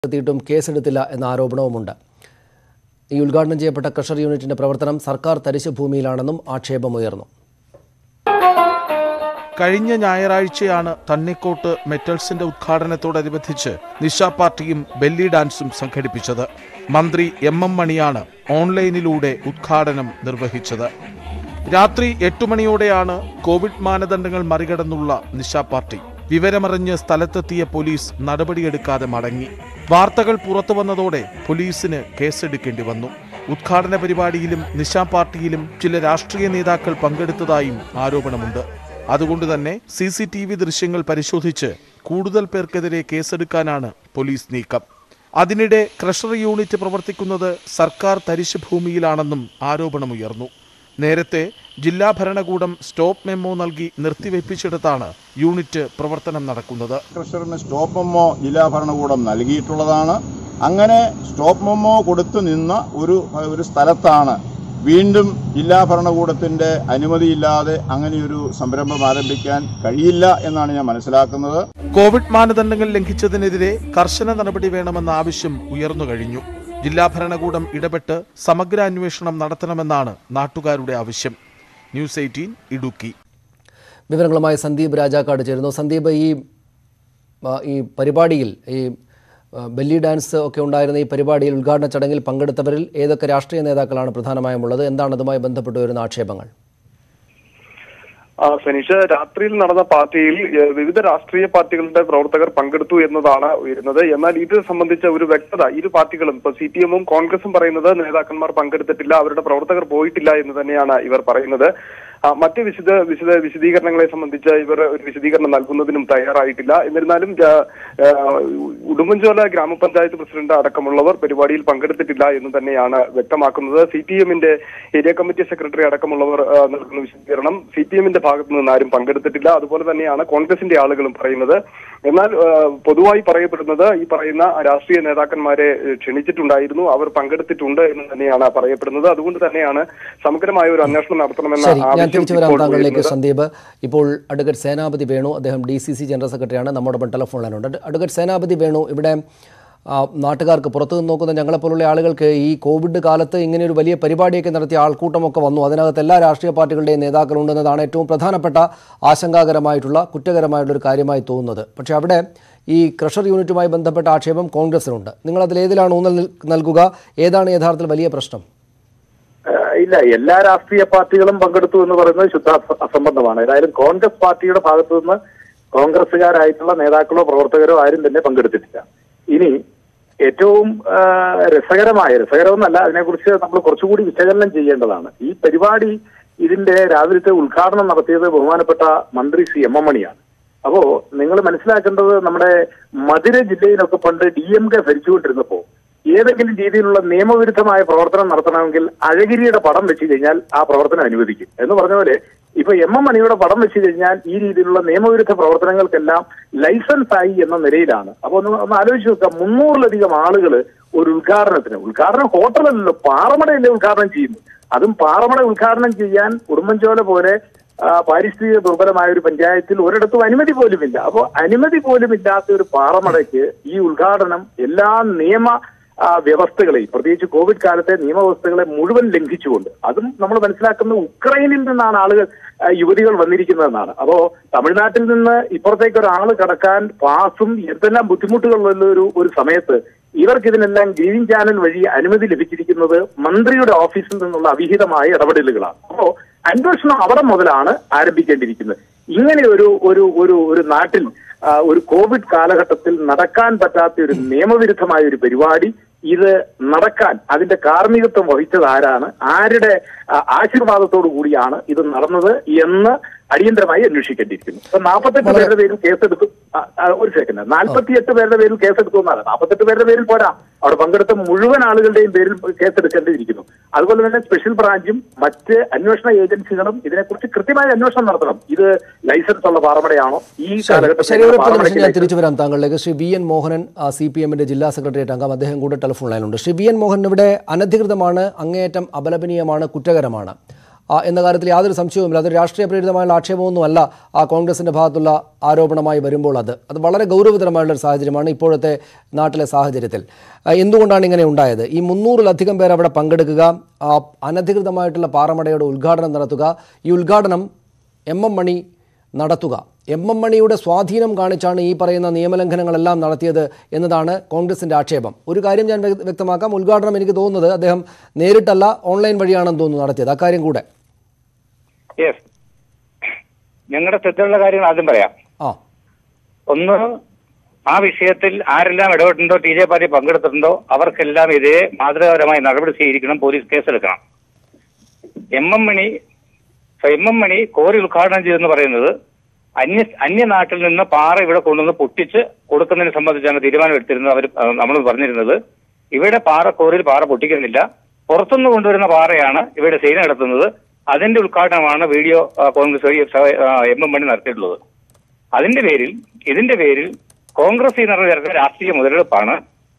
എത്തിയിട്ടും കേസെടുത്തില്ല എന്ന ആരോപണവുമുണ്ട് ഈ ഉദ്ഘാടനം ചെയ്യപ്പെട്ട ക്രഷർ യൂണിറ്റിന്റെ പ്രവർത്തനം സർക്കാർ തരിശു ഭൂമിയിലാണെന്നും ആക്ഷേപമുയർന്നു കഴിഞ്ഞ ഞായറാഴ്ചയാണ് തണ്ണിക്കോട്ട് മെറ്റൽസിന്റെ ഉദ്ഘാടനത്തോടനുബന്ധിച്ച് നിശ പാർട്ടിയും ബെല്ലി ഡാൻസും സംഘടിപ്പിച്ചത് മന്ത്രി എം എം മണിയാണ് ഓൺലൈനിലൂടെ ഉദ്ഘാടനം നിർവഹിച്ചത് രാത്രി എട്ടു മണിയോടെയാണ് കോവിഡ് മാനദണ്ഡങ്ങൾ മറികടന്നുള്ള നിശ പാർട്ടി വിവരമറിഞ്ഞ് സ്ഥലത്തെത്തിയ പോലീസ് നടപടിയെടുക്കാതെ മടങ്ങി വാർത്തകൾ പുറത്തു വന്നതോടെ പോലീസിന് കേസെടുക്കേണ്ടി വന്നു ഉദ്ഘാടന പരിപാടിയിലും നിശ പാർട്ടിയിലും ചില രാഷ്ട്രീയ നേതാക്കൾ പങ്കെടുത്തതായും ആരോപണമുണ്ട് അതുകൊണ്ട് തന്നെ സി സി ടി വി ദൃശ്യങ്ങൾ പരിശോധിച്ച് കൂടുതൽ പേർക്കെതിരെ കേസെടുക്കാനാണ് പോലീസ് നീക്കം അതിനിടെ ക്രഷർ യൂണിറ്റ് പ്രവർത്തിക്കുന്നത് സർക്കാർ തരിശു ഭൂമിയിലാണെന്നും ആരോപണമുയർന്നു നേരത്തെ ജില്ലാ ഭരണകൂടം സ്റ്റോപ്പ് മെമ്മോ നൽകി നിർത്തിവെപ്പിച്ചിടത്താണ് യൂണിറ്റ് പ്രവർത്തനം നടക്കുന്നത് ക്രഷറിന് സ്റ്റോപ്പ് മെമ്മോ ജില്ലാ ഭരണകൂടം നൽകിയിട്ടുള്ളതാണ് അങ്ങനെ സ്റ്റോപ്പ് മെമ്മോ കൊടുത്തു നിന്ന ഒരു ഒരു സ്ഥലത്താണ് വീണ്ടും ജില്ലാ ഭരണകൂടത്തിന്റെ അനുമതിയില്ലാതെ അങ്ങനെയൊരു സംരംഭം ആരംഭിക്കാൻ കഴിയില്ല എന്നാണ് ഞാൻ മനസ്സിലാക്കുന്നത് കോവിഡ് മാനദണ്ഡങ്ങൾ ലംഘിച്ചതിനെതിരെ കർശന നടപടി വേണമെന്ന ആവശ്യം ഉയർന്നു കഴിഞ്ഞു ജില്ലാ ഭരണകൂടം ഇടപെട്ട് സമഗ്ര അന്വേഷണം നടത്തണമെന്നാണ് നാട്ടുകാരുടെ ആവശ്യം ന്യൂസ് എയ്റ്റീൻ ഇടുക്കി വിവരങ്ങളുമായി സന്ദീപ് രാജാക്കാട് ചേരുന്നു സന്ദീപ് ഈ ആ, ഈ പരിപാടിയിൽ ഈ ആ, ബെല്ലി ഡാൻസ് ഒക്കെ ഉണ്ടായിരുന്ന ഈ പരിപാടിയിൽ ഉദ്ഘാടന ചടങ്ങിൽ പങ്കെടുത്തവരിൽ ഏതൊക്കെ രാഷ്ട്രീയ നേതാക്കളാണ് പ്രധാനമായും ഉള്ളത് എന്താണ് അതുമായി ബന്ധപ്പെട്ട് വരുന്ന ആക്ഷേപങ്ങൾ ആ, ഫെനിഷ് രാത്രിയിൽ നടന്ന പാർട്ടിയിൽ ഏ, വിവിധ രാഷ്ട്രീയ പാർട്ടികളുടെ പ്രവർത്തകർ പങ്കെടുത്തു എന്നതാണ് ഉയരുന്നത് എന്നാൽ ഇത് സംബന്ധിച്ച ഒരു വ്യക്തത ഇരു പാർട്ടികളും ഇപ്പൊ സി പി എമ്മും കോൺഗ്രസും പറയുന്നത് നേതാക്കന്മാർ പങ്കെടുത്തിട്ടില്ല അവരുടെ പ്രവർത്തകർ പോയിട്ടില്ല എന്ന് തന്നെയാണ് ഇവർ പറയുന്നത് ആ, മറ്റ് വിശദ വിശദ വിശദീകരണങ്ങളെ സംബന്ധിച്ച് ഇവർ ഒരു വിശദീകരണം നൽകുന്നതിനും തയ്യാറായിട്ടില്ല എന്നിരുന്നാലും ആ, ആ, ഉടുമ്പൻചോല ഗ്രാമപഞ്ചായത്ത് പ്രസിഡന്റ് അടക്കമുള്ളവർ പരിപാടിയിൽ പങ്കെടുത്തിട്ടില്ല എന്ന് തന്നെയാണ് വ്യക്തമാക്കുന്നത് സി പി എമ്മിന്റെ ഏരിയ കമ്മിറ്റി സെക്രട്ടറി അടക്കമുള്ളവർ ആ, നൽകുന്ന വിശദീകരണം സി പി എമ്മിന്റെ ഭാഗത്തു നിന്ന് ആരും പങ്കെടുത്തിട്ടില്ല അതുപോലെ തന്നെയാണ് കോൺഗ്രസിന്റെ ആളുകളും പറയുന്നത് എന്നാൽ ആ, പൊതുവായി പറയപ്പെടുന്നത് ഈ പറയുന്ന രാഷ്ട്രീയ നേതാക്കന്മാരെ ഏ, ക്ഷണിച്ചിട്ടുണ്ടായിരുന്നു അവർ പങ്കെടുത്തിട്ടുണ്ട് എന്ന് തന്നെയാണ് പറയപ്പെടുന്നത് അതുകൊണ്ട് തന്നെയാണ് സമഗ്രമായ ഒരു അന്വേഷണം നടത്തണമെന്ന ശരി ഞാൻ ആവശ്യം തിരിച്ചു വരാം ഇപ്പോൾ താങ്കളിലേക്ക് ഉയരുന്നത്. സന്ദീപ് ഇപ്പോൾ അഡ്വക്കേറ്റ് സേനാപതി വേണു അദ്ദേഹം ഡി സി സി ജനറൽ സെക്രട്ടറിയാണ് നമ്മോടൊപ്പം ടെലിഫോൺ ലൈനുണ്ട് അഡ്വക്കേറ്റ് സേനാപതി വേണു ഇവിടെ ആ, നാട്ടുകാർക്ക് പുറത്തു നിന്ന് നോക്കുന്ന ഞങ്ങളെപ്പോലുള്ള ആളുകൾക്ക് ഈ കോവിഡ് കാലത്ത് ഇങ്ങനെ ഒരു വലിയ പരിപാടിയൊക്കെ നടത്തിയ ആൾക്കൂട്ടമൊക്കെ വന്നു അതിനകത്ത് എല്ലാ രാഷ്ട്രീയ പാർട്ടികളുടെയും നേതാക്കളുണ്ടെന്നതാണ് ഏറ്റവും പ്രധാനപ്പെട്ട ആശങ്കാകരമായിട്ടുള്ള കുറ്റകരമായിട്ടുള്ള ഒരു കാര്യമായി തോന്നുന്നത് പക്ഷേ അവിടെ ഈ ക്രഷർ യൂണിറ്റുമായി ബന്ധപ്പെട്ട ആക്ഷേപം കോൺഗ്രസിനുണ്ട് നിങ്ങൾ അതിൽ ഏതിലാണ് ഊന്നൽ നിൽ- നൽകുക ഏതാണ് യഥാർത്ഥത്തിൽ വലിയ പ്രശ്നം ഏഹ് ഇല്ല എല്ലാ രാഷ്ട്രീയ പാർട്ടികളും പങ്കെടുത്തു എന്ന് പറയുന്നത് ശുദ്ധ അസ- അസംബന്ധമാണ് ഏതായാലും കോൺഗ്രസ് പാർട്ടിയുടെ ഭാഗത്തു നിന്ന് കോൺഗ്രസുകാരായിട്ടുള്ള നേതാക്കളോ പ്രവർത്തകരോ ആരും തന്നെ പങ്കെടുത്തിട്ടില്ല ഇനി ഏറ്റവും ഏഹ് രസകരമായ രസകരമെന്നല്ല അതിനെക്കുറിച്ച് നമ്മൾ കുറച്ചുകൂടി വിശകലനം ചെയ്യേണ്ടതാണ് ഈ പരിപാടി ഇതിന്റെ രാവിലത്തെ ഉദ്ഘാടനം നടത്തിയത് ബഹുമാനപ്പെട്ട മന്ത്രി സി എം എം മണിയാണ് അപ്പോ നിങ്ങൾ മനസ്സിലാക്കേണ്ടത് നമ്മുടെ മധുര ജില്ലയിലൊക്കെ പണ്ട് ഡി എം കെ ഭരിച്ചുകൊണ്ടിരുന്നപ്പോ ഏതെങ്കിലും രീതിയിലുള്ള നിയമവിരുദ്ധമായ പ്രവർത്തനം നടത്തണമെങ്കിൽ അഴഗിരിയുടെ പടം വെച്ച് കഴിഞ്ഞാൽ ആ പ്രവർത്തനം അനുവദിക്കും എന്ന് പറഞ്ഞ പോലെ ഇപ്പൊ എം എം മണിയുടെ പടം വെച്ച് കഴിഞ്ഞാൽ ഈ രീതിയിലുള്ള നിയമവിരുദ്ധ പ്രവർത്തനങ്ങൾക്കെല്ലാം ലൈസൻസ് ആയി എന്ന നിലയിലാണ് അപ്പൊ ഒന്ന് ഒന്ന് ആലോചിച്ച് നോക്കാം മുന്നൂറിലധികം ആളുകൾ ഒരു ഉദ്ഘാടനത്തിന് ഉദ്ഘാടനം ഹോട്ടലല്ലല്ലോ പാറമടയല്ലേ ഉദ്ഘാടനം ചെയ്യുന്നു അതും പാറമട ഉദ്ഘാടനം ചെയ്യാൻ ഉടുമ്പൻചോല പോലെ ആ, പാരിസ്ഥിതിക ദുർബലമായ ഒരു പഞ്ചായത്തിൽ ഒരിടത്തും അനുമതി പോലുമില്ല അപ്പോൾ അനുമതി പോലും ഇല്ലാത്ത ഒരു പാറമടയ്ക്ക് ഈ ഉദ്ഘാടനം എല്ലാ നിയമ ആ, വ്യവസ്ഥകളെയും പ്രത്യേകിച്ച് കോവിഡ് കാലത്തെ നിയമവ്യവസ്ഥകളെ മുഴുവൻ ലംഘിച്ചുകൊണ്ട് അതും നമ്മൾ മനസ്സിലാക്കുന്ന ഉക്രൈനിൽ നിന്നാണ് ആളുകൾ ആ, യുവതികൾ വന്നിരിക്കുന്നതെന്നാണ് അപ്പോ തമിഴ്നാട്ടിൽ നിന്ന് ഇപ്പുറത്തേക്ക് ഒരാൾ കടക്കാൻ പാസും എന്തെല്ലാം ബുദ്ധിമുട്ടുകളുള്ള ഒരു ഒരു സമയത്ത് ഇവർക്ക് ഇതിനെല്ലാം ഗ്രീൻ ചാനൽ വഴി അനുമതി ലഭിച്ചിരിക്കുന്നത് മന്ത്രിയുടെ ഓഫീസിൽ നിന്നുള്ള അവിഹിതമായ ഇടപെടലുകളാണ് അപ്പോ അന്വേഷണം അവിടെ മുതലാണ് ആരംഭിക്കേണ്ടിയിരിക്കുന്നത് ഇങ്ങനെ ഒരു ഒരു ഒരു ഒരു നാട്ടിൽ ആ, ഒരു കോവിഡ് കാലഘട്ടത്തിൽ നടക്കാൻ പറ്റാത്ത ഒരു നിയമവിരുദ്ധമായ ഒരു പരിപാടി ഇത് നടക്കാൻ അതിന്റെ കാർമ്മികത്വം വഹിച്ചത് ആരാണ് ആരുടെ ആ, ആശീർവാദത്തോടു കൂടിയാണ് ഇത് നടന്നത് എന്ന് അടിയന്തരമായി അന്വേഷിക്കേണ്ടിയിരിക്കുന്നു ഇപ്പൊ നാൽപ്പത്തെട്ട് പേരുടെ പേരിൽ കേസെടുത്തു ആ, ആ, ഒരു സെക്കൻഡ് നാൽപ്പത്തിയെട്ട് പേരുടെ പേരിൽ കേസെടുത്തു എന്നാണ് നാൽപ്പത്തെട്ട് പേരുടെ പേരിൽ പോരാ അവിടെ പങ്കെടുത്ത മുഴുവൻ ആളുകളുടെയും പേരിൽ കേസെടുക്കേണ്ടിയിരിക്കുന്നു അതുപോലെ തന്നെ സ്പെഷ്യൽ ബ്രാഞ്ചും മറ്റ് അന്വേഷണ ഏജൻസികളും ഇതിനെക്കുറിച്ച് കൃത്യമായ അന്വേഷണം നടത്തണം ഇത് ലൈസൻസ് ഉള്ള പാറമടയാണോ ഈ കാലഘട്ടത്തിൽ ശരി ഒരു പത്ത് നിമിഷം പാറമടയ്ക്ക് ഞാൻ ലൈസൻസ് തിരിച്ചു വരാം താങ്കളിലേക്ക് Shri B N Mohanan C P എമ്മിന്റെ ജില്ലാ സെക്രട്ടേറിയറ്റ് അംഗം അദ്ദേഹം കൂടെ ടെലിഫോൺ ലൈനുണ്ട് ശ്രീ ബി എൻ മോഹൻ ഇവിടെ അനധികൃതമാണ് അങ്ങേയറ്റം അപലപനീയമാണ് കുറ്റകരമാണ് ആ, എന്ന കാര്യത്തിൽ യാതൊരു സംശയവുമില്ല അതൊരു രാഷ്ട്രീയ പ്രേരിതമായുള്ള ആക്ഷേപമൊന്നുമല്ല ആ കോൺഗ്രസിന്റെ ഭാഗത്തുള്ള ആരോപണമായി വരുമ്പോൾ അത് അത് വളരെ ഗൗരവതരമായുള്ള ഒരു സാഹചര്യമാണ് ഇപ്പോഴത്തെ നാട്ടിലെ സാഹചര്യത്തിൽ ആ, എന്തുകൊണ്ടാണ് ഇങ്ങനെ ഉണ്ടായത് ഈ മുന്നൂറിലധികം പേർ അവിടെ പങ്കെടുക്കുക ആ, അനധികൃതമായിട്ടുള്ള പാറമടയുടെ ഉദ്ഘാടനം നടത്തുക ഈ ഉദ്ഘാടനം എം എം മണി നടത്തുക എം എം മണിയുടെ സ്വാധീനം കാണിച്ചാണ് ഈ പറയുന്ന നിയമലംഘനങ്ങളെല്ലാം നടത്തിയത് എന്നതാണ് കോൺഗ്രസിന്റെ ആക്ഷേപം ഒരു കാര്യം ഞാൻ വ്യക്ത- വ്യക്തമാക്കാം ഉദ്ഘാടനം എനിക്ക് തോന്നുന്നത് അദ്ദേഹം നേരിട്ടല്ല ഓൺലൈൻ വഴിയാണെന്ന് തോന്നുന്നു നടത്തിയത് അക്കാര്യം കൂടെ യെസ് ഞങ്ങളുടെ തെറ്റുള്ള കാര്യങ്ങൾ ആദ്യം പറയാം ആ ഒന്ന് ആ വിഷയത്തിൽ ആരെല്ലാം ഇടപെട്ടുണ്ടോ ടി ജെ പാർട്ടി പങ്കെടുത്തിട്ടുണ്ടോ അവർക്കെല്ലാം ഇതേ മാതൃകാപരമായ നടപടി സ്വീകരിക്കണം പോലീസ് കേസെടുക്കണം M M Mani M M Mani കോരി ഉദ്ഘാടനം ചെയ്തെന്ന് പറയുന്നത് അന്യ അന്യനാട്ടിൽ നിന്ന് പാറ ഇവിടെ കൊണ്ടുവന്ന് പൊട്ടിച്ച് കൊടുക്കുന്നതിനെ സംബന്ധിച്ചാണ് തീരുമാനം എടുത്തിരുന്നത് അവർ നമ്മൾ പറഞ്ഞിരുന്നത് ഇവിടെ പാറ കോറിയിൽ പാറ പൊട്ടിക്കുന്നില്ല പുറത്തുനിന്ന് കൊണ്ടുവരുന്ന പാറയാണ് ഇവിടെ സെയിൻ നടത്തുന്നത് അതിന്റെ ഉദ്ഘാടനമാണ് വീഡിയോ ആ, കോൺഗ്രസ് വഴി ആ, എം എം മണി നടത്തിയിട്ടുള്ളത് അതിന്റെ പേരിൽ ഇതിന്റെ പേരിൽ കോൺഗ്രസ് നടന്ന തരത്തിലെ രാഷ്ട്രീയ മുതലെടുപ്പാണ്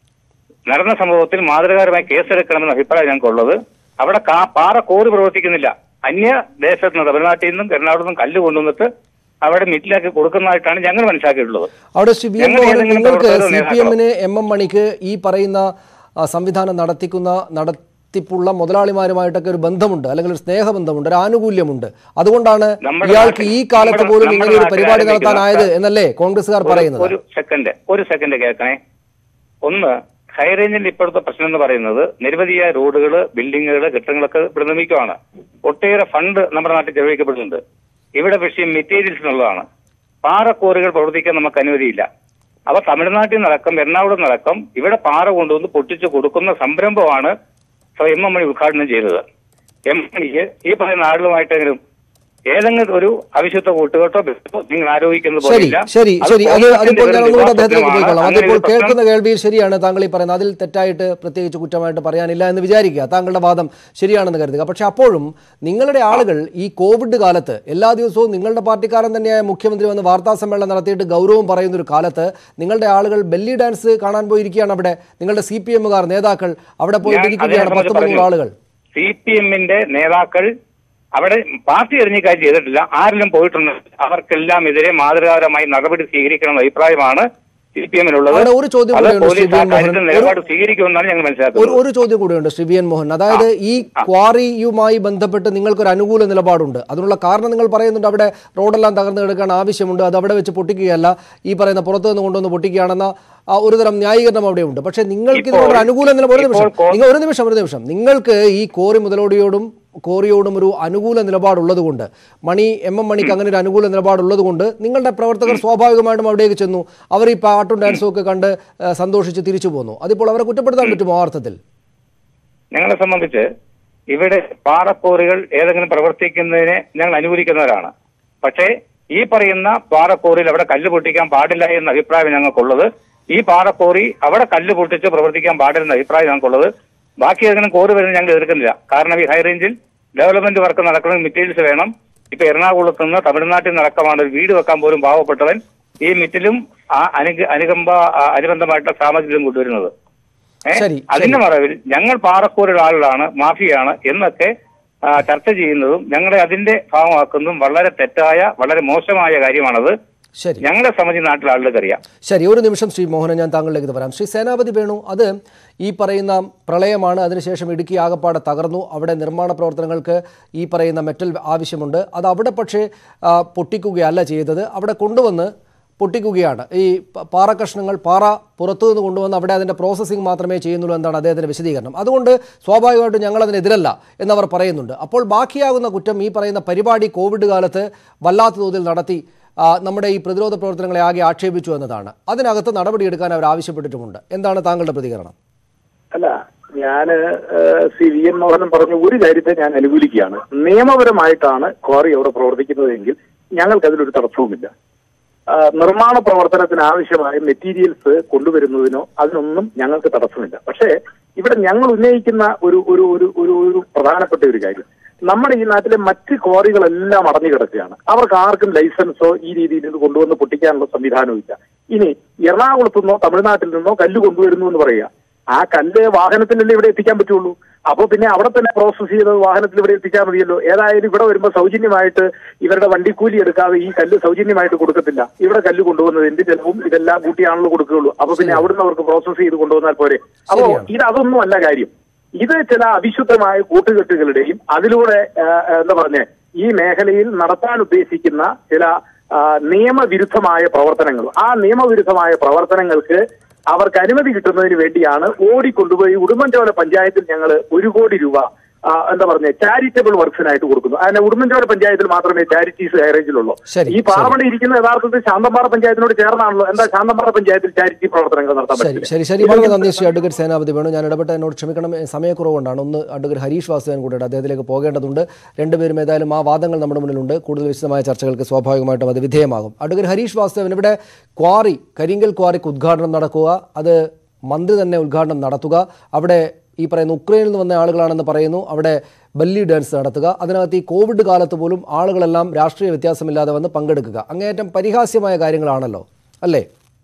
നടന്ന സംഭവത്തിൽ മാതൃകാപരമായി കേസെടുക്കണമെന്ന അഭിപ്രായം ഞങ്ങൾക്കുള്ളത് അവിടെ കാ- പാറ കോറി പ്രവർത്തിക്കുന്നില്ല അന്യ ദേശത്ത് നിന്ന് തമിഴ്നാട്ടിൽ നിന്നും എറണാകുളത്ത് നിന്നും കല്ല് കൊണ്ടുവന്നിട്ട് അവിടെ മിറ്റിലാക്കി കൊടുക്കുന്നതായിട്ടാണ് ഞങ്ങൾ മനസ്സിലാക്കിയിട്ടുള്ളത് അവിടെ ശ്രീ വി എം ഞങ്ങൾ മോഹൻ ഏതെങ്കിലും നിങ്ങൾക്ക് പ്രവർത്തകരോ സി പി നേതാക്കളോ? എമ്മിന് എം എം മണിക്ക് ഈ പറയുന്ന ആ, സംവിധാനം നടത്തിക്കുന്ന നടത്തിപ്പുള്ള മുതലാളിമാരുമായിട്ടൊക്കെ ഒരു ബന്ധമുണ്ട് അല്ലെങ്കിൽ ഒരു സ്നേഹബന്ധമുണ്ട് ഒരു ആനുകൂല്യമുണ്ട് അതുകൊണ്ടാണ് നമ്മുടെ ഇയാൾക്ക് ഈ നാട്ടിൽ- കാലത്ത് നമ്മുടെ- പോലും നമ്മുടെ ഇങ്ങനെ ഒരു നാട്ടിൽ പരിപാടി ആരംഭിക്കുന്ന നടത്താനായത് എന്നല്ലേ കോൺഗ്രസ്സുകാർ ഒരു- പറയുന്നത് ഒരു സെക്കൻഡ് ഒരു സെക്കൻഡ് കേൾക്കണേ ഒന്ന് ഹൈറേഞ്ചിന്റെ ഇപ്പോഴത്തെ പ്രശ്നം എന്ന് പറയുന്നത് നിരവധിയായ റോഡുകൾ ബിൽഡിങ്ങുകൾ കെട്ടിടങ്ങളൊക്കെ ഇവിടെ നിർമ്മിക്കുവാണ് ഒട്ടേറെ ഫണ്ട് നമ്മുടെ നാട്ടിൽ ചെലവഴിക്കപ്പെടുന്നുണ്ട് ഇവിടെ വിഷയം മെറ്റീരിയൽസ് എന്നുള്ളതാണ് പാറക്കോറുകൾ പ്രവർത്തിക്കാൻ നമുക്ക് അനുമതിയില്ല അവ തമിഴ്നാട്ടിൽ നടക്കം എറണാകുളം നടക്കം ഇവിടെ പാറ കൊണ്ടുവന്ന് പൊട്ടിച്ചു കൊടുക്കുന്ന സംരംഭമാണ് എം എം മണി ഉദ്ഘാടനം ചെയ്തത് എം മണിക്ക് ഈ പറയുന്ന ആളുകളുമായിട്ടെങ്കിലും ഏതെങ്കിലും ഒരു അവിശുദ്ധ കൂട്ടുകെട്ടോ ബന്ധമോ നിങ്ങൾ ആരോപിക്കുന്നത് ശരി പോലില്ല ശരി അത് ശരി അത് കോൺഗ്രസിന്റെ അതിപ്പോൾ ഒരു ഞാൻ ഒന്നുകൂടെ അദ്ദേഹത്തിലേക്ക് വിവാദമാണ്. പോയിക്കൊള്ളാം അങ്ങനെ അതിപ്പോൾ ഒരു പ്രശ്നം കേൾക്കുന്ന കേൾവിയിൽ ശരിയാണ് താങ്കൾ ഈ പറയുന്നത് അതിൽ തെറ്റായിട്ട് പ്രത്യേകിച്ച് കുറ്റമായിട്ട് പറയാനില്ല എന്ന് വിചാരിക്കുക താങ്കളുടെ വാദം ശരിയാണെന്ന് കരുതുക പക്ഷെ അപ്പോഴും നിങ്ങളുടെ ആളുകൾ ഈ കോവിഡ് കാലത്ത് എല്ലാ ദിവസവും നിങ്ങളുടെ പാർട്ടിക്കാരൻ തന്നെയായ മുഖ്യമന്ത്രി വന്ന് വാർത്താ സമ്മേളനം നടത്തിയിട്ട് ഗൗരവം പറയുന്ന ഒരു കാലത്ത് നിങ്ങളുടെ ആളുകൾ ബെല്ലി ഡാൻസ് കാണാൻ പോയിരിക്കുകയാണ് അവിടെ നിങ്ങളുടെ സി പി എമ്മുകാർ നേതാക്കൾ അവിടെ ഞാൻ പോയിട്ടിരിക്കുകയാണ് അതിനെ പത്ത് സംബന്ധിച്ച് മുന്നൂറ് ആളുകൾ സി പി എമ്മിന്റെ നേതാക്കൾ അവിടെ പാർട്ടി എറിഞ്ഞ കാര്യം ചെയ്തിട്ടില്ല ആരെങ്കിലും പോയിട്ടുണ്ട് അവർക്കെല്ലാം എതിരെ മാതൃകാപരമായി നടപടി സ്വീകരിക്കണം എന്ന അഭിപ്രായമാണ് സി പി എമ്മിനുള്ളത് അവിടെ ഒരു ചോദ്യം അത് കൂടെയുണ്ട് പോലീസ് ആ ശ്രീ വി. കാര്യത്തിൽ മോഹൻ. നിലപാട് സ്വീകരിക്കുമെന്നാണ് ഞങ്ങൾ ഒരു മനസ്സിലാക്കുന്നത് ഒരു ചോദ്യം കൂടിയുണ്ട് ശ്രീ വി എൻ മോഹൻ അതായത് ഈ ക്വാറിയുമായി ബന്ധപ്പെട്ട് നിങ്ങൾക്കൊരു അനുകൂല നിലപാടുണ്ട് അതിനുള്ള കാരണം നിങ്ങൾ പറയുന്നുണ്ട് അവിടെ റോഡെല്ലാം തകർന്നു കിടക്കാൻ ആവശ്യമുണ്ട് അത് അവിടെ വെച്ച് പൊട്ടിക്കുകയല്ല ഈ പറയുന്ന പുറത്തു നിന്ന് കൊണ്ടുവന്ന് പൊട്ടിക്കുകയാണെന്ന ആ ഒരു തരം ന്യായീകരണം അവിടെയുണ്ട് പക്ഷേ നിങ്ങൾക്ക് ഇപ്പോൾ- ഇതിനോട് അനുകൂല നിലപാട് ഒരു നിമിഷം ഇപ്പോൾ കോ- നിങ്ങൾ ഒരു നിമിഷം ഒരു നിമിഷം നിങ്ങൾക്ക് ഈ കോറി മുതലോടിയോടും കോറിയോടും ഒരു അനുകൂല നിലപാടുള്ളത് കൊണ്ട് മണി എം എം മണിക്ക് അങ്ങനെ ഒരു അനുകൂല നിലപാടുള്ളത് കൊണ്ട് നിങ്ങളുടെ പ്രവർത്തകർ സ്വാഭാവികമായിട്ടും അവിടേക്ക് ചെന്നു അവർ ഈ പാട്ടും ഡാൻസും ഒക്കെ കണ്ട് ആ, സന്തോഷിച്ച് തിരിച്ചു പോന്നു അതിപ്പോൾ അവരെ കുറ്റപ്പെടുത്താൻ പറ്റുമോ ആ അർത്ഥത്തിൽ ഞങ്ങളെ സംബന്ധിച്ച് ഇവിടെ പാറക്കോറികൾ ഏതെങ്കിലും പ്രവർത്തിക്കുന്നതിനെ ഞങ്ങൾ അനുകൂലിക്കുന്നവരാണ് പക്ഷേ ഈ പറയുന്ന പാറക്കോറിയിൽ അവിടെ കല്ല് പൊട്ടിക്കാൻ പാടില്ല എന്ന അഭിപ്രായം ഞങ്ങൾക്കുള്ളത് ഈ പാറക്കോറി അവിടെ കല്ല് പൊട്ടിച്ച് പ്രവർത്തിക്കാൻ പാടില്ലെന്ന അഭിപ്രായം ഞങ്ങൾക്കുള്ളത് ബാക്കി ഏതെങ്കിലും കോറി വരുന്നത് ഞങ്ങൾ എതിർക്കുന്നില്ല കാരണം ഈ ഹൈറേഞ്ചിൽ ഡെവലപ്മെന്റ് വർക്ക് നടക്കണമെങ്കിൽ മെറ്റീരിയൽസ് വേണം ഇപ്പൊ എറണാകുളത്ത് നിന്ന് തമിഴ്നാട്ടിൽ നടക്കമാണ് ഒരു വീട് വെക്കാൻ പോലും പാവപ്പെട്ടവൻ ഈ മിറ്റിലും ആ അനുക അനുകമ്പ ആ, അനുബന്ധമായിട്ടുള്ള സാമഗ്രികളും കൊണ്ടുവരുന്നത് ഏ? ശരി, അതിന്റെ മറവിൽ ഞങ്ങൾ പാറക്കൂരുടെ ആളുകളാണ് മാഫിയാണ് എന്നൊക്കെ ആ, ചർച്ച ചെയ്യുന്നതും ഞങ്ങളെ അതിന്റെ ഭാഗമാക്കുന്നതും വളരെ തെറ്റായ വളരെ മോശമായ കാര്യമാണത് ശരി ഞങ്ങളെ സംബന്ധിച്ച് നാട്ടിലെ ആളുകൾക്ക് അറിയാം ശരി ഒരു നിമിഷം ശ്രീ മോഹനൻ ഞാൻ താങ്കളിലേക്ക് ഇത് പറയാം ശ്രീ സേനാപതി വേണു അത് ഈ പറയുന്ന പ്രളയമാണ് അതിനുശേഷം ഇടുക്കി ആകപ്പാടെ തകർന്നു അവിടെ നിർമ്മാണ പ്രവർത്തനങ്ങൾക്ക് ഈ പറയുന്ന മെറ്റൽ ആവശ്യമുണ്ട് അത് അവിടെ പക്ഷേ ആ, പൊട്ടിക്കുകയല്ല ചെയ്തത് അവിടെ കൊണ്ടുവന്ന് പൊട്ടിക്കുകയാണ് ഈ പ- പാറ കഷ്ണങ്ങൾ പാറ പുറത്തു നിന്ന് കൊണ്ടുവന്ന് അവിടെ അതിൻ്റെ പ്രോസസ്സിംഗ് മാത്രമേ ചെയ്യുന്നുള്ളൂ എന്നാണ് അദ്ദേഹത്തിൻ്റെ വിശദീകരണം അതുകൊണ്ട് സ്വാഭാവികമായിട്ടും ഞങ്ങൾ അതിനെതിരല്ല എന്നവർ പറയുന്നുണ്ട് അപ്പോൾ ബാക്കിയാകുന്ന കുറ്റം ഈ പറയുന്ന പരിപാടി കോവിഡ് കാലത്ത് വല്ലാത്ത തോതിൽ നടത്തി ആ, നമ്മുടെ ഈ പ്രതിരോധ പ്രവർത്തനങ്ങളെ ആകെ ആക്ഷേപിച്ചു എന്നതാണ് അതിനകത്ത് നടപടിയെടുക്കാൻ അവർ ആവശ്യപ്പെട്ടിട്ടുമുണ്ട് എന്താണ് താങ്കളുടെ പ്രതികരണം അല്ല ഞാന് ഏഹ്, സി വി എൻ മോഹനൻ പറഞ്ഞ ഒരു കാര്യത്തെ ഞാൻ അനുകൂലിക്കുകയാണ് നിയമപരമായിട്ടാണ് ക്വാറി അവിടെ പ്രവർത്തിക്കുന്നതെങ്കിൽ ഞങ്ങൾക്ക് അതിലൊരു തടസ്സവുമില്ല ആ, നിർമ്മാണ പ്രവർത്തനത്തിന് ആവശ്യമായ മെറ്റീരിയൽസ് കൊണ്ടുവരുന്നതിനോ അതിനൊന്നും ഞങ്ങൾക്ക് തടസ്സമില്ല പക്ഷേ ഇവിടെ ഞങ്ങൾ ഉന്നയിക്കുന്ന ഒരു ഒരു ഒരു ഒരു ഒരു പ്രധാനപ്പെട്ട ഒരു കാര്യം നമ്മുടെ ഈ നാട്ടിലെ മറ്റ് ക്വാറികളെല്ലാം അടഞ്ഞു കിടക്കുകയാണ് അവർക്ക് ആർക്കും ലൈസൻസോ ഈ രീതിയിൽ ഇത് കൊണ്ടുവന്ന് പൊട്ടിക്കാനുള്ള സംവിധാനവും ഇല്ല ഇനി എറണാകുളത്തു നിന്നോ തമിഴ്നാട്ടിൽ നിന്നോ കല്ല് കൊണ്ടുവരുന്നു എന്ന് പറയുക ആ കല്ല് വാഹനത്തിലല്ലേ ഇവിടെ എത്തിക്കാൻ പറ്റുള്ളൂ അപ്പൊ പിന്നെ അവിടെ തന്നെ പ്രോസസ് ചെയ്ത് വാഹനത്തിൽ ഇവിടെ എത്തിച്ചാൽ മതിയല്ലോ ഏതായാലും ഇവിടെ വരുമ്പോൾ സൗജന്യമായിട്ട് ഇവരുടെ വണ്ടിക്കൂലി എടുക്കാതെ ഈ കല്ല് സൗജന്യമായിട്ട് കൊടുക്കത്തില്ല ഇവിടെ കല്ല് കൊണ്ടുവന്നത് എന്ത് ചെലവും ഇതെല്ലാം കൂട്ടിയാണല്ലോ കൊടുക്കുകയുള്ളൂ അപ്പൊ പിന്നെ അവിടുന്ന് അവർക്ക് പ്രോസസ് ചെയ്ത് കൊണ്ടുവന്നാൽ പോരെ അപ്പോ ശരിയാണ്. ഇത് അതൊന്നും അല്ല കാര്യം ഇത് ചില അവിശുദ്ധമായ കൂട്ടുകെട്ടുകളുടെയും അതിലൂടെ ആ, എന്താ പറഞ്ഞേ ഈ മേഖലയിൽ നടത്താൻ ഉദ്ദേശിക്കുന്ന ചില ആ, നിയമവിരുദ്ധമായ പ്രവർത്തനങ്ങൾ ആ നിയമവിരുദ്ധമായ പ്രവർത്തനങ്ങൾക്ക് അവർക്ക് അനുമതി കിട്ടുന്നതിന് വേണ്ടിയാണ് ഓടിക്കൊണ്ടുപോയി ഉടുമ്പൻചോല പഞ്ചായത്തിൽ ഞങ്ങൾ ഒരു കോടി രൂപ ആ, എന്താ പറഞ്ഞ ചാരിറ്റബിൾ വർക്ക്സിനായിട്ട് കൊടുക്കുന്നു അതിന് ഉടുമ്പൻചോല പഞ്ചായത്തിൽ മാത്രമേ ചാരിറ്റീസ് ഹൈറേഞ്ചിലുള്ളൂ ശരി, ഈ പാറമണി ഇരിക്കുന്ന യഥാർത്ഥത്തിൽ ശാന്തമ്പാറ പഞ്ചായത്തിനോട് ചേർന്നാണല്ലോ എന്താ ശാന്തമ്പാറ പഞ്ചായത്തിൽ ചാരിറ്റി പ്രവർത്തനങ്ങൾ നടത്താൻ ശരി പറ്റില്ല ശരി ശരി വളരെ നന്ദി ശ്രീ അഡ്വക്കേറ്റ് സേനാപതി വേണു ഞാൻ ഇടപെട്ട എന്നോട് ക്ഷമിക്കണം ഏ, സമയക്കുറവുകൊണ്ടാണ് ഒന്ന് അഡ്വക്കേറ്റ് ഹരീഷ് വാസുദേവൻ കൂടെ അദ്ദേഹത്തിലേക്ക് പോകേണ്ടതുണ്ട് രണ്ടുപേരും ഏതായാലും ആ വാദങ്ങൾ നമ്മുടെ മുന്നിലുണ്ട് കൂടുതൽ വിശദമായ ചർച്ചകൾക്ക് സ്വാഭാവികമായിട്ടും അത് വിധേയമാകും അഡ്വക്കേറ്റ് ഹരീഷ് വാസുദേവൻ ഇവിടെ ക്വാറി കരിങ്കൽ ക്വാറിക്ക് ഉദ്ഘാടനം നടക്കുക അത് മന്ത്രി തന്നെ ഉദ്ഘാടനം നടത്തുക അവിടെ ഈ പറയുന്ന ഉക്രൈനിൽ നിന്ന് വന്ന ആളുകളാണെന്ന് പറയുന്നു അവിടെ ബല്ലി ഡാൻസ് നടത്തുക അതിനകത്ത് ഈ കോവിഡ് കാലത്ത് പോലും ആളുകളെല്ലാം രാഷ്ട്രീയ വ്യത്യാസമില്ലാതെ വന്ന് പങ്കെടുക്കുക അങ്ങേയറ്റം പരിഹാസ്യമായ കാര്യങ്ങളാണല്ലോ അല്ലേ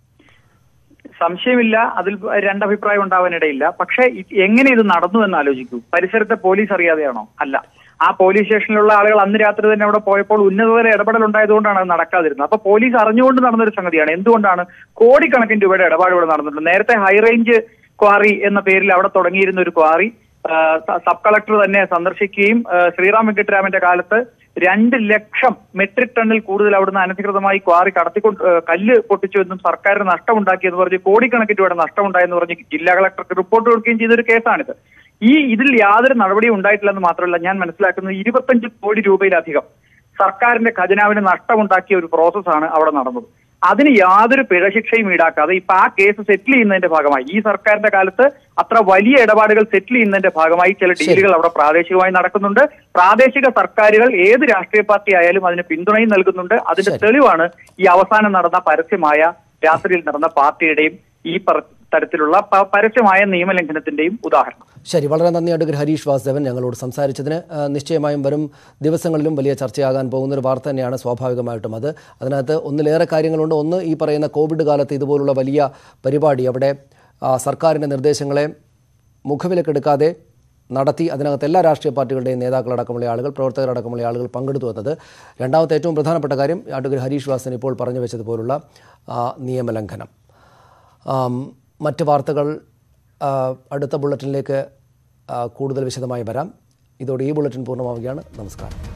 സംശയമില്ല അതിൽ രണ്ടഭിപ്രായം ഉണ്ടാവാനിടയില്ല പക്ഷേ ഇത് എങ്ങനെ ഇത് നടന്നു എന്ന് ആലോചിക്കൂ പരിസരത്തെ പോലീസ് അറിയാതെയാണോ അല്ല ആ പോലീസ് സ്റ്റേഷനിലുള്ള ആളുകൾ അന്ന് രാത്രി തന്നെ അവിടെ പോയപ്പോൾ ഉന്നതതല ഇടപെടൽ ഉണ്ടായതുകൊണ്ടാണ് അത് നടക്കാതിരുന്നത് അപ്പൊ പോലീസ് അറിഞ്ഞുകൊണ്ട് നടന്നൊരു സംഗതിയാണ് എന്തുകൊണ്ടാണ് കോടിക്കണക്കിന് രൂപയുടെ ഇടപാട് ഇവിടെ നടന്നിട്ടുണ്ട് നേരത്തെ ഹൈറേഞ്ച് ക്വാറി എന്ന പേരിൽ അവിടെ തുടങ്ങിയിരുന്ന ഒരു ക്വാറി ആ, സ- സബ് കളക്ടർ തന്നെ സന്ദർശിക്കുകയും ആ, ശ്രീറാം വെങ്കിട്ടരാമന്റെ കാലത്ത് രണ്ട് ലക്ഷം മെട്രിക് ടണ്ണിൽ കൂടുതൽ അവിടുന്ന് അനധികൃതമായി ക്വാറി കടത്തിക്കൊണ്ട് ആ, കല്ല് പൊട്ടിച്ചു എന്നും സർക്കാരിന് നഷ്ടമുണ്ടാക്കിയെന്ന് പറഞ്ഞ് കോടിക്കണക്കിന് രൂപയുടെ നഷ്ടമുണ്ടായെന്ന് പറഞ്ഞ് ജില്ലാ കളക്ടർക്ക് റിപ്പോർട്ട് കൊടുക്കുകയും ചെയ്തൊരു കേസാണിത് ഈ ഇതിൽ യാതൊരു നടപടിയും ഉണ്ടായിട്ടില്ലെന്ന് മാത്രമല്ല ഞാൻ മനസ്സിലാക്കുന്നത് ഇരുപത്തഞ്ച് കോടി രൂപയിലധികം സർക്കാരിന്റെ ഖജനാവിന് നഷ്ടമുണ്ടാക്കിയ ഒരു പ്രോസസ്സാണ് അവിടെ നടന്നത് അതിന് യാതൊരു പിഴശിക്ഷയും ഈടാക്കാതെ ഇപ്പൊ ആ കേസ് സെറ്റിൽ ചെയ്യുന്നതിന്റെ ഭാഗമായി ഈ സർക്കാരിന്റെ കാലത്ത് അത്ര വലിയ ഇടപാടുകൾ സെറ്റിൽ ചെയ്യുന്നതിന്റെ ഭാഗമായി ചില ഡീലുകൾ അവിടെ പ്രാദേശികമായി നടക്കുന്നുണ്ട് പ്രാദേശിക സർക്കാരുകൾ ഏത് രാഷ്ട്രീയ പാർട്ടി ആയാലും അതിന് പിന്തുണയും നൽകുന്നുണ്ട് അതിന്റെ ശരി. തെളിവാണ് ഈ അവസാനം നടന്ന പരസ്യമായ രാത്രിയിൽ നടന്ന പാർട്ടിയുടെയും ഈ പറ- തരത്തിലുള്ള പ- പരസ്യമായ നിയമലംഘനത്തിന്റെയും ഉദാഹരണം ശരി വളരെ നന്ദി അഡ്വക്കേറ്റ് ഹരീഷ് വാസുദേവൻ ഞങ്ങളോട് സംസാരിച്ചതിന് ആ, നിശ്ചയമായും വരും ദിവസങ്ങളിലും വലിയ ചർച്ചയാകാൻ പോകുന്ന ഒരു വാർത്ത തന്നെയാണ് സ്വാഭാവികമായിട്ടും അത് അതിനകത്ത് ഒന്നിലേറെ കാര്യങ്ങളുണ്ട് ഒന്ന് ഈ പറയുന്ന കോവിഡ് കാലത്ത് ഇതുപോലുള്ള വലിയ പരിപാടി അവിടെ ആ, സർക്കാരിൻ്റെ നിർദ്ദേശങ്ങളെ മുഖവിലക്കെടുക്കാതെ നടത്തി അതിനകത്ത് എല്ലാ രാഷ്ട്രീയ പാർട്ടികളുടെയും നേതാക്കളടക്കമുള്ള ആളുകൾ പ്രവർത്തകരടക്കമുള്ള ആളുകൾ പങ്കെടുത്തു എന്നത് രണ്ടാമത്തെ ഏറ്റവും പ്രധാനപ്പെട്ട കാര്യം അഡ്വക്കേറ്റ് ഹരീഷ് വാസൻ ഇപ്പോൾ പറഞ്ഞു വെച്ചതുപോലുള്ള ആ, നിയമലംഘനം ആം, മറ്റ് വാർത്തകൾ ആ, അടുത്ത ബുള്ളറ്റിനിലേക്ക് ആ, കൂടുതൽ വിശദമായി വരാം ഇതോടെ ഈ ബുള്ളറ്റിൻ പൂർണ്ണമാവുകയാണ് നമസ്കാരം